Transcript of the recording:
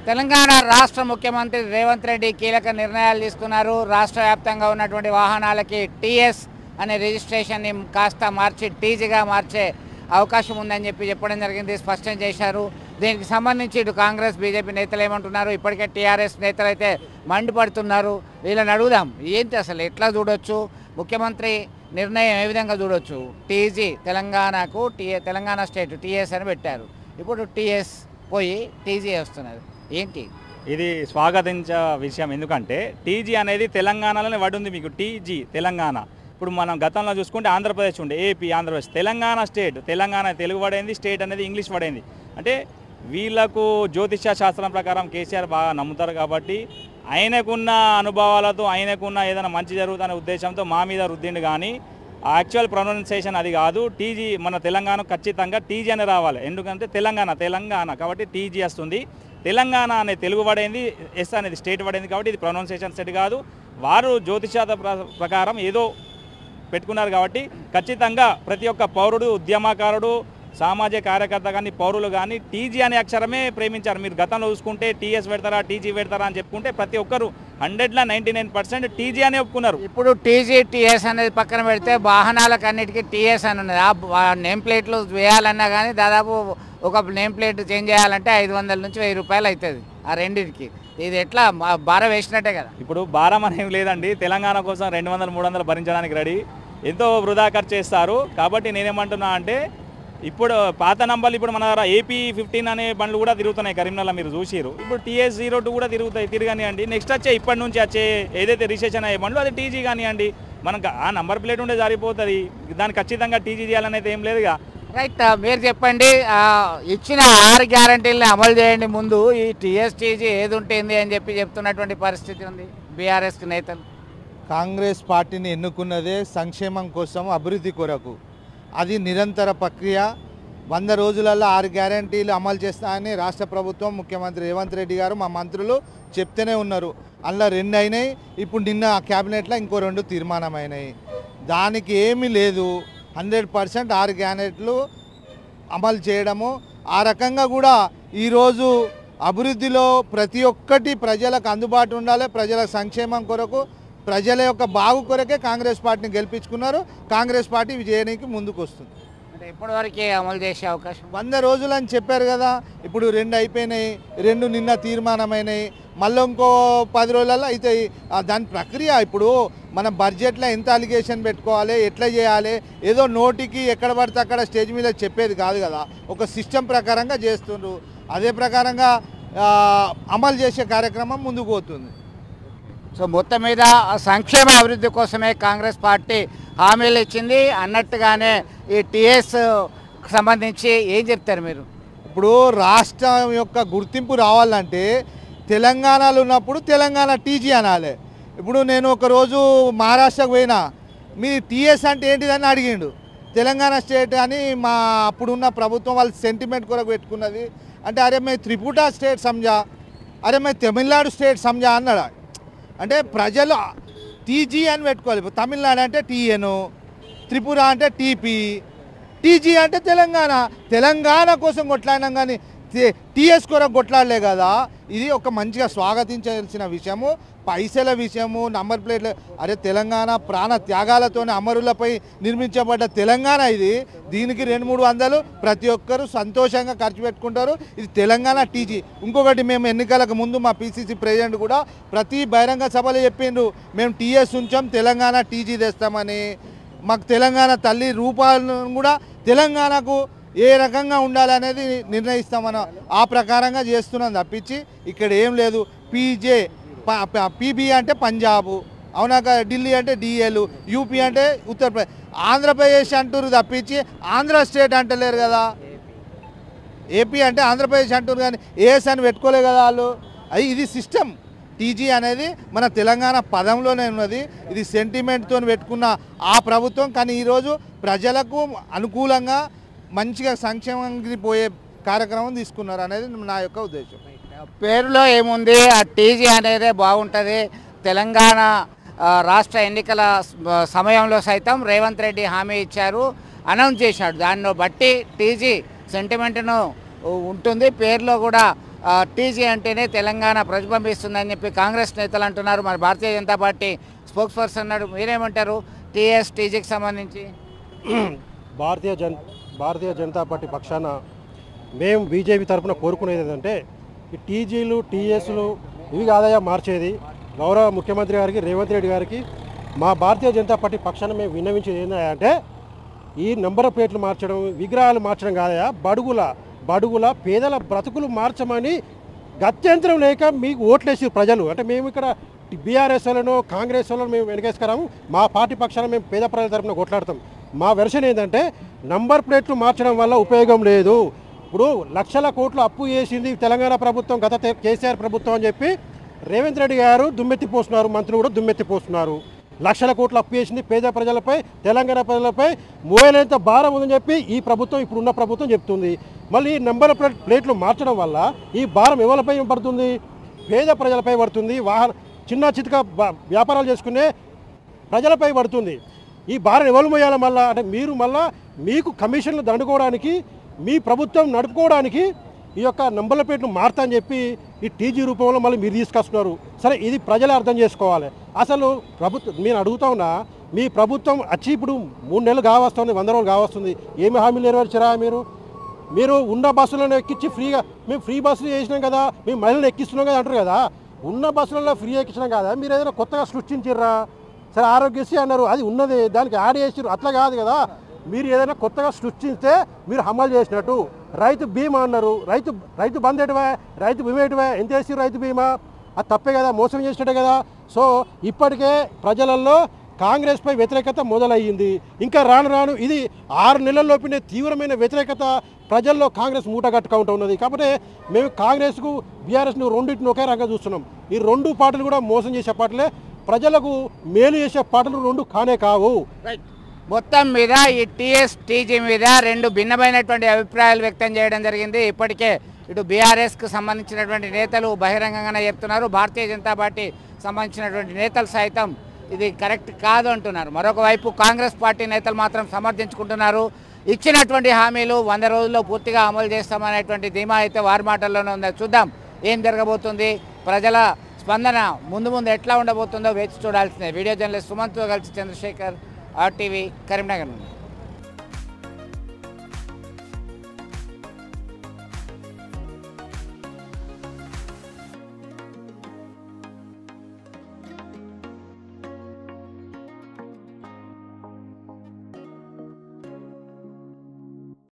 తెలంగాణ రాష్ట్ర ముఖ్యమంత్రి రేవంత్ రెడ్డి కీలక నిర్ణయాలు తీసుకున్నారు రాష్ట్ర వ్యాప్తంగా ఉన్నటువంటి వాహనాలకి టీఎస్ అనే రిజిస్ట్రేషన్ని కాస్త మార్చి టీజీగా మార్చే అవకాశం ఉందని చెప్పి చెప్పడం జరిగింది స్పష్టం చేశారు దీనికి సంబంధించి ఇటు కాంగ్రెస్ బీజేపీ నేతలు ఏమంటున్నారు ఇప్పటికే టీఆర్ఎస్ నేతలు అయితే మండిపడుతున్నారు వీళ్ళని అడుగుదాం ఏంటి అసలు ఎట్లా చూడొచ్చు ముఖ్యమంత్రి నిర్ణయం ఏ విధంగా చూడొచ్చు టీజీ తెలంగాణకు టీ తెలంగాణ స్టేట్ టీఎస్ అని పెట్టారు ఇప్పుడు టీఎస్ పోయి టీజీ వస్తున్నది ఏంటి ఇది స్వాగతించే విషయం ఎందుకంటే టీజీ అనేది తెలంగాణలోనే పడింది మీకు టీజీ తెలంగాణ ఇప్పుడు మనం గతంలో చూసుకుంటే ఆంధ్రప్రదేశ్ ఉండే AP Andhra Pradesh Telangana state Telangana Telugu పడైంది state అనేది ఇంగ్లీష్ పడైంది అంటే వీళ్ళకు జ్యోతిష శాస్త్రం ప్రకారం కేసీఆర్ బాగా నమ్ముతారు కాబట్టి ఆయనకున్న అనుభవాలతో ఆయనకున్న ఏదైనా మంచి జరుగుతుందనే ఉద్దేశంతో మా మీద రుద్దిండు కానీ యాక్చువల్ ప్రొనౌన్సియేషన్ అది కాదు టీజీ మన తెలంగాణ ఖచ్చితంగా టీజీ అని రావాలి ఎందుకంటే తెలంగాణ తెలంగాణ కాబట్టి టీజీ వస్తుంది తెలంగాణ అనే తెలుగు పడైంది ఎస్ అనేది స్టేట్ పడైంది కాబట్టి ఇది ప్రొనౌన్సియేషన్ సెట్ కాదు వారు జ్యోతిషాద ప్ర- ప్రకారం ఏదో పెట్టుకున్నారు కాబట్టి ఖచ్చితంగా ప్రతి ఒక్క పౌరుడు ఉద్యమకారుడు సామాజిక కార్యకర్త కానీ పౌరులు కానీ టీజీ అనే అక్షరమే ప్రేమించారు మీరు గతంలో చూసుకుంటే టీఎస్ పెడతారా టీజీ పెడతారా అని చెప్పుకుంటే ప్రతి ఒక్కరు హండ్రెడ్లో నైంటీ నైన్ పర్సెంట్ టీజీ అనే ఒప్పుకున్నారు ఇప్పుడు టీజీ టీఎస్ అనేది పక్కన పెడితే వాహనాలకు అన్నిటికీ టీఎస్ అని ఉన్నది ఆ నేమ్ ప్లేట్లు వేయాలన్నా కానీ దాదాపు ఒక నేమ్ ప్లేట్ చేంజ్ చేయాలంటే ఐదు వందల నుంచి వెయ్యి రూపాయలు అవుతుంది ఆ రెండింటికి ఇది ఎట్లా మా- భారం వేసినట్టే కదా ఇప్పుడు భారం అనేం లేదండి తెలంగాణ కోసం రెండు వందలు మూడు వందలు భరించడానికి రెడీ ఎంతో వృధా ఖర్చు చేస్తారు కాబట్టి నేనేమంటున్నా అంటే ఇప్పుడు పాత నంబర్లు ఇప్పుడు మన దగ్గర ఏపీ ఫిఫ్టీన్ అనే బండ్లు కూడా తిరుగుతున్నాయి కరీంనగర్ మీరు చూసిరు ఇప్పుడు టీఎస్ జీరో టూ కూడా తిరుగుతాయి తిరగనియండి నెక్స్ట్ వచ్చే ఇప్పటి నుంచి వచ్చే ఏదైతే రిజిస్ట్రేషన్ అయ్యే బండ్లు అది టీజీ కానివ్వండి మనకు ఆ నంబర్ ప్లేట్ ఉంటే సరిపోతుంది దానికి ఖచ్చితంగా టీజీ చేయాలని అయితే ఏం లేదుగా రైట్ ఆ, మీరు చెప్పండి ఆ, ఇచ్చిన ఆరు గ్యారంటీలని అమలు చేయండి ముందు ఈ టీఎస్టీజీ ఏది ఉంటుంది అని చెప్పి చెప్తున్నటువంటి పరిస్థితి ఉంది బీఆర్ఎస్ నేతలు కాంగ్రెస్ పార్టీని ఎన్నుకున్నదే సంక్షేమం కోసం అభివృద్ధి కొరకు అది నిరంతర ప్రక్రియ వంద రోజులలో ఆరు గ్యారంటీలు అమలు చేస్తామని రాష్ట్ర ప్రభుత్వం ముఖ్యమంత్రి రేవంత్ రెడ్డి గారు మా మంత్రులు చెప్తూనే ఉన్నారు అందులో రెండు అయినాయి ఇప్పుడు నిన్న క్యాబినెట్లో ఇంకో రెండు తీర్మానమైనాయి దానికి ఏమీ లేదు హండ్రెడ్ పర్సెంట్ ఆరు గ్యారెంటీలు అమలు చేయడము ఆ రకంగా కూడా ఈరోజు అభివృద్ధిలో ప్రతి ఒక్కటి ప్రజలకు అందుబాటు ఉండాలి ప్రజల సంక్షేమం కొరకు ప్రజల యొక్క బాగు కొరకే కాంగ్రెస్ పార్టీని గెలిపించుకున్నారు కాంగ్రెస్ పార్టీ విజయానికి ముందుకు వస్తుంది అంటే ఇప్పటివరకే అమలు చేసే అవకాశం వంద రోజులు అని చెప్పారు కదా ఇప్పుడు రెండు అయిపోయినాయి రెండు నిన్న తీర్మానమైనాయి మళ్ళీ ఇంకో పది రోజులలో అవుతాయి ఆ దాని ప్రక్రియ ఇప్పుడు మన బడ్జెట్లో ఎంత అలిగేషన్ పెట్టుకోవాలి ఎట్లా చేయాలి ఏదో నోటికి ఎక్కడ పడితే అక్కడ స్టేజ్ మీద చెప్పేది కాదు కదా ఒక సిస్టమ్ ప్రకారంగా చేస్తుండ్రు అదే ప్రకారంగా ఆ, అమలు చేసే కార్యక్రమం ముందుకు పోతుంది సో మొత్తం మీద సంక్షేమ అభివృద్ధి కోసమే కాంగ్రెస్ పార్టీ హామీలు ఇచ్చింది అన్నట్టుగానే ఈ టీఎస్ సంబంధించి ఏం చెప్తారు మీరు ఇప్పుడు రాష్ట్రం యొక్క గుర్తింపు రావాలంటే తెలంగాణలో ఉన్నప్పుడు తెలంగాణ టీజీ అనాలి ఇప్పుడు నేను ఒకరోజు మహారాష్ట్రకు పోయినా మీ టీఎస్ అంటే ఏంటిదని అడిగిండు తెలంగాణ స్టేట్ అని మా అప్పుడున్న ప్రభుత్వం వాళ్ళు సెంటిమెంట్ కొరకు పెట్టుకున్నది అంటే అరే మే త్రిపుట స్టేట్ సంజా అరే మే తమిళనాడు స్టేట్ సంజా అన్నాడు అంటే ప్రజలు టీజీ అని పెట్టుకోవాలి ఇప్పుడు తమిళనాడు అంటే టీఎను త్రిపుర అంటే టీపీ టీజీ అంటే తెలంగాణ తెలంగాణ కోసం కొట్లాడినాం కానీ టీఎస్ కొరకు కొట్లాడలే కదా ఇది ఒక మంచిగా స్వాగతించాల్సిన విషయము పైసల విషయము నంబర్ ప్లేట్లు అరే తెలంగాణ ప్రాణ త్యాగాలతోనే అమరులపై నిర్మించబడ్డ తెలంగాణ ఇది దీనికి రెండు మూడు వందలు ప్రతి ఒక్కరు సంతోషంగా ఖర్చు పెట్టుకుంటారు ఇది తెలంగాణ టీజీ ఇంకొకటి మేము ఎన్నికలకు ముందు మా పీసీసీ ప్రెసిడెంట్ కూడా ప్రతి బహిరంగ సభలో చెప్పిండ్రు మేము టీఎస్ ఉంచాం తెలంగాణ టీజీ తెస్తామని మాకు తెలంగాణ తల్లి రూపాలను కూడా తెలంగాణకు ఏ రకంగా ఉండాలనేది నిర్ణయిస్తామని ఆ ప్రకారంగా చేస్తున్నాం తప్పించి ఇక్కడ ఏం లేదు పీజే పీబీ అంటే పంజాబు అవునాక ఢిల్లీ అంటే డిఎల్ యూపీ అంటే ఉత్తరప్రదేశ్ ఆంధ్రప్రదేశ్ అంటారు తప్పించి ఆంధ్ర స్టేట్ అంటలేరు కదా ఏపీ అంటే ఆంధ్రప్రదేశ్ అంటారు కానీ ఏఎస్ అని పెట్టుకోలే కదా వాళ్ళు అది ఇది సిస్టమ్ టీజీ అనేది మన తెలంగాణ పదంలోనే ఉన్నది ఇది సెంటిమెంట్తో పెట్టుకున్న ఆ ప్రభుత్వం కానీ ఈరోజు ప్రజలకు అనుకూలంగా మంచిగా సంక్షేమానికి పోయే కార్యక్రమం తీసుకున్నారు అనేది నా యొక్క ఉద్దేశం పేరులో ఏముంది ఆ టీజీ అనేదే బాగుంటుంది తెలంగాణ ఆ, రాష్ట్ర ఎన్నికల స- సమయంలో సైతం రేవంత్ రెడ్డి హామీ ఇచ్చారు అనౌన్స్ చేశాడు దాన్ని బట్టి టీజీ సెంటిమెంట్ను ఉంటుంది పేరులో కూడా టీజీ అంటేనే తెలంగాణ ప్రతిబింబిస్తుందని చెప్పి కాంగ్రెస్ నేతలు అంటున్నారు మరి Bharatiya Janata Party spokesperson అన్నాడు మీరేమంటారు టీఎస్ టీజీకి సంబంధించి భారతీయ జన్ భారతీయ జనతా పార్టీ పక్షాన మేము బీజేపీ తరఫున కోరుకునేది ఏంటంటే ఈ టీజీలు టీఎస్లు ఇవి కాదయా మార్చేది గౌరవ ముఖ్యమంత్రి గారికి రేవంత్ రెడ్డి గారికి మా భారతీయ జనతా పార్టీ పక్షాన మేము విన్నవించేది ఏంటంటే ఈ నెంబర్ ప్లేట్లు మార్చడం విగ్రహాలు మార్చడం కాదయా బడుగుల బడుగుల పేదల బ్రతుకులు మార్చమని గత్యంతరం లేక మీకు ఓట్లేసి ప్రజలు అంటే మేము ఇక్కడ బీఆర్ఎస్ వాళ్ళను కాంగ్రెస్ వాళ్ళను మేము వెనకేసుకురాము మా పార్టీ పక్షాన మేము పేద ప్రజల తరఫున కొట్లాడతాం మా వెర్షన్ ఏంటంటే నంబర్ ప్లేట్లు మార్చడం వల్ల ఉపయోగం లేదు ఇప్పుడు లక్షల కోట్లు అప్పు చేసింది తెలంగాణ ప్రభుత్వం గత తె- కేసీఆర్ ప్రభుత్వం అని చెప్పి రేవంత్ రెడ్డి గారు దుమ్మెత్తి పోస్తున్నారు మంత్రులు కూడా దుమ్మెత్తి పోస్తున్నారు లక్షల కోట్లు అప్పు చేసింది పేద ప్రజలపై తెలంగాణ ప్రజలపై మోయలేంత భారం ఉందని చెప్పి ఈ ప్రభుత్వం ఇప్పుడున్న ప్రభుత్వం చెప్తుంది మళ్ళీ ఈ నెంబర్ ప్లేట్ ప్లేట్లు మార్చడం వల్ల ఈ భారం ఎవరిపై పడుతుంది పేద ప్రజలపై పడుతుంది వాహన చిన్న చితక బ- వ్యాపారాలు చేసుకునే ప్రజలపై పడుతుంది ఈ భారం ఎవరు మోయాలి మళ్ళా అంటే మీరు మళ్ళా మీకు కమిషన్లు దండుకోవడానికి మీ ప్రభుత్వం నడుపుకోవడానికి ఈ యొక్క నంబర్ల ప్లేట్ను మారుతా అని చెప్పి ఈ టీజీ రూపంలో మళ్ళీ మీరు తీసుకొస్తున్నారు సరే ఇది ప్రజలే అర్థం చేసుకోవాలి అసలు ప్రభుత్వం నేను అడుగుతా ఉన్నా మీ ప్రభుత్వం వచ్చి ఇప్పుడు మూడు నెలలు కావస్తుంది వంద రోజులు కావస్తుంది ఏమి హామీలు నెరవేర్చారా మీరు మీరు ఉన్న బస్సులను ఎక్కించి ఫ్రీగా మేము ఫ్రీ బస్సులు చేసినాం కదా మేము మహిళలు ఎక్కిస్తున్నాం కదా అంటారు కదా ఉన్న బస్సులలో ఫ్రీ ఎక్కించినాం కదా మీరు ఏదైనా కొత్తగా సృష్టించిర్రా సరే ఆరోగ్యశ్రీ అన్నారు అది ఉన్నది దానికి యాడ్ చేసిర్రు అట్లా కాదు కదా మీరు ఏదైనా కొత్తగా సృష్టిస్తే మీరు అమలు చేసినట్టు రైతు బీమా అన్నారు రైతు రైతు బంద్ ఎటువే రైతు బీమా ఎటువే ఎంత వేసి రైతు బీమా అది తప్పే కదా మోసం చేసినట్టే కదా సో ఇప్పటికే ప్రజలలో కాంగ్రెస్పై వ్యతిరేకత మొదలయ్యింది ఇంకా రాను రాను ఇది ఆరు నెలల్లోపునే తీవ్రమైన వ్యతిరేకత ప్రజల్లో కాంగ్రెస్ మూట కట్టుకుంటూ ఉన్నది కాబట్టి మేము కాంగ్రెస్కు బీఆర్ఎస్ను రెండింటిని ఒకే రంగా చూస్తున్నాం ఈ రెండు పార్టీలు కూడా మోసం చేసే పార్టీలే ప్రజలకు మేలు చేసే పార్టీలు రెండు కానే కావు మొత్తం మీద ఈ టీఎస్ టీజీ మీద రెండు భిన్నమైనటువంటి అభిప్రాయాలు వ్యక్తం చేయడం జరిగింది ఇప్పటికే ఇటు బీఆర్ఎస్కు సంబంధించినటువంటి నేతలు బహిరంగంగానే చెప్తున్నారు భారతీయ జనతా పార్టీ సంబంధించినటువంటి నేతలు సైతం ఇది కరెక్ట్ కాదు అంటున్నారు మరొక వైపు కాంగ్రెస్ పార్టీ నేతలు మాత్రం సమర్థించుకుంటున్నారు ఇచ్చినటువంటి హామీలు వంద రోజుల్లో పూర్తిగా అమలు చేస్తామనేటువంటి ధీమా అయితే వారి మాటల్లోనే ఉంది చూద్దాం ఏం జరగబోతుంది ప్రజల స్పందన ముందు ముందు ఎట్లా ఉండబోతుందో వేచి చూడాల్సిందే వీడియో జర్నలిస్ట్ సుమంత్తో కలిసి చంద్రశేఖర్ ఆర్టీవీ కరీంనగర్ నుండి